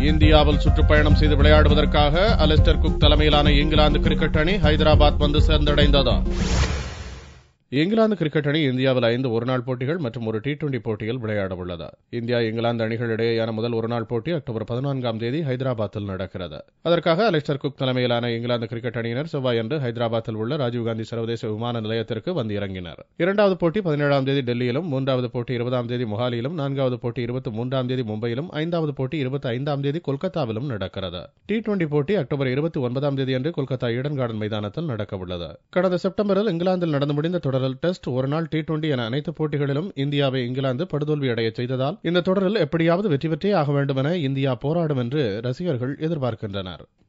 இந்தியாவில் சுற்றுப்பயணம் செய்து விளையாடுவதற்காக அலிஸ்டர் குக் தலைமையிலான இங்கிலாந்து கிரிக்கெட் அணி ஹைதராபாத் வந்து சேர்ந்தடைந்தது இங்கிலாந்து கிரிக்கெட் அணி இந்தியாவில் ஐந்து ஒருநாள் போட்டிகள் மற்றும் ஒரு டி டுவெண்டி போட்டியில் விளையாட உள்ளது இந்தியா இங்கிலாந்து அணிகள் இடையேயான முதல் ஒருநாள் போட்டி அக்டோபர் பதினான்காம் தேதி ஹைதராபாத்தில் நடக்கிறது அதற்காக அலிஸ்டர் குக் தலைமையிலான இங்கிலாந்து கிரிக்கெட் அணியினர் செவ்வாயன்று ஹைதராபாத்தில் உள்ள ராஜீவ்காந்தி சர்வதேச விமான நிலையத்திற்கு வந்து இறங்கினர் இரண்டாவது போட்டி பதினேழாம் தேதி டெல்லியிலும் மூன்றாவது போட்டி இருபதாம் தேதி மொஹாலியிலும் நான்காவது போட்டி இருபத்தி மூன்றாம் தேதி மும்பையிலும் ஐந்தாவது போட்டி இருபத்தி ஐந்தாம் தேதி கொல்கத்தாவிலும் நடக்கிறது டி டுவெண்டி போட்டி அக்டோபர் இருபத்தி ஒன்பதாம் தேதி அன்று கொல்கத்தா ஈடன் கார்டன் மைதானத்தில் நடக்கவுள்ளது கடந்த செப்டம்பரில் இங்கிலாந்தில் நடந்து முடிந்த தொடரில் டெஸ்ட் ஒருநாள் டி டுவெண்டி என அனைத்து போட்டிகளிலும் இந்தியாவை இங்கிலாந்து படுதோல்வி அடைய செய்ததால் இந்த தொடரில் எப்படியாவது வெற்றி பெற்றே ஆக வேண்டும் என இந்தியா போராடும் என்று ரசிகர்கள் எதிர்பார்க்கின்றனர்